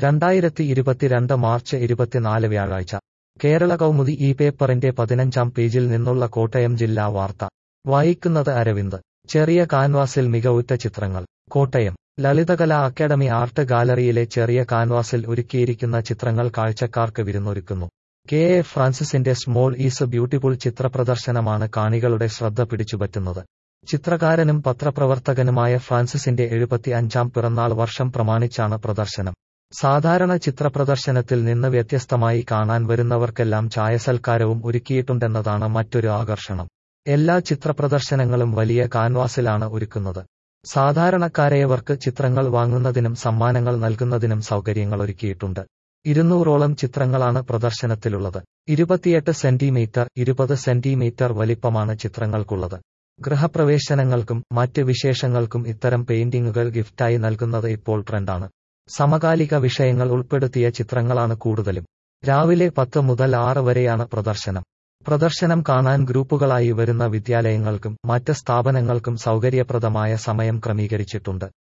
രണ്ടായിരത്തി ഇരുപത്തിരണ്ട് മാർച്ച് ഇരുപത്തിനാല് വ്യാഴാഴ്ച കേരള കൗമുദി ഈ പേപ്പറിന്റെ പതിനഞ്ചാം പേജിൽ നിന്നുള്ള കോട്ടയം ജില്ലാ വാർത്ത വായിക്കുന്നത് അരവിന്ദ് ചെറിയ കാൻവാസിൽ മികവുറ്റ ചിത്രങ്ങൾ കോട്ടയം ലളിതകലാ അക്കാദമി ആർട്ട് ഗാലറിയിലെ ചെറിയ കാൻവാസിൽ ഒരുക്കിയിരിക്കുന്ന ചിത്രങ്ങൾ കാഴ്ചക്കാർക്ക് വിരുന്നൊരുക്കുന്നു കെ എ ഫ്രാൻസിസിന്റെ സ്മോൾ ഈസ് ബ്യൂട്ടിഫുൾ ചിത്രപ്രദർശനമാണ് കാണികളുടെ ശ്രദ്ധ പിടിച്ചുപറ്റുന്നത് ചിത്രകാരനും പത്രപ്രവർത്തകനുമായ ഫ്രാൻസിസിന്റെ എഴുപത്തി അഞ്ചാം പിറന്നാൾ വർഷം പ്രമാണിച്ചാണ് പ്രദർശനം സാധാരണ ചിത്രപ്രദർശനത്തിൽ നിന്ന് വ്യത്യസ്തമായി കാണാൻ വരുന്നവർക്കെല്ലാം ചായസൽക്കാരവും ഒരുക്കിയിട്ടുണ്ടെന്നതാണ് മറ്റൊരു ആകർഷണം എല്ലാ ചിത്രപ്രദർശനങ്ങളും വലിയ കാൻവാസിലാണ് ഒരുക്കുന്നത് സാധാരണക്കാരായവർക്ക് ചിത്രങ്ങൾ വാങ്ങുന്നതിനും സമ്മാനങ്ങൾ നൽകുന്നതിനും സൗകര്യങ്ങൾ ഒരുക്കിയിട്ടുണ്ട് ഇരുന്നൂറോളം ചിത്രങ്ങളാണ് പ്രദർശനത്തിലുള്ളത് ഇരുപത്തിയെട്ട് സെന്റിമീറ്റർ ഇരുപത് സെന്റിമീറ്റർ വലിപ്പമാണ് ചിത്രങ്ങൾക്കുള്ളത് ഗൃഹപ്രവേശനങ്ങൾക്കും മറ്റ് വിശേഷങ്ങൾക്കും ഇത്തരം പെയിന്റിങ്ങുകൾ ഗിഫ്റ്റായി നൽകുന്നത് ഇപ്പോൾ ട്രെൻഡാണ് സമകാലിക വിഷയങ്ങൾ ഉൾപ്പെടുത്തിയ ചിത്രങ്ങളാണ് കൂടുതലും രാവിലെ പത്ത് മുതൽ ആറ് വരെയാണ് പ്രദർശനം പ്രദർശനം കാണാൻ ഗ്രൂപ്പുകളായി വരുന്ന വിദ്യാലയങ്ങൾക്കും മറ്റ് സ്ഥാപനങ്ങൾക്കും സൗകര്യപ്രദമായ സമയം ക്രമീകരിച്ചിട്ടുണ്ട്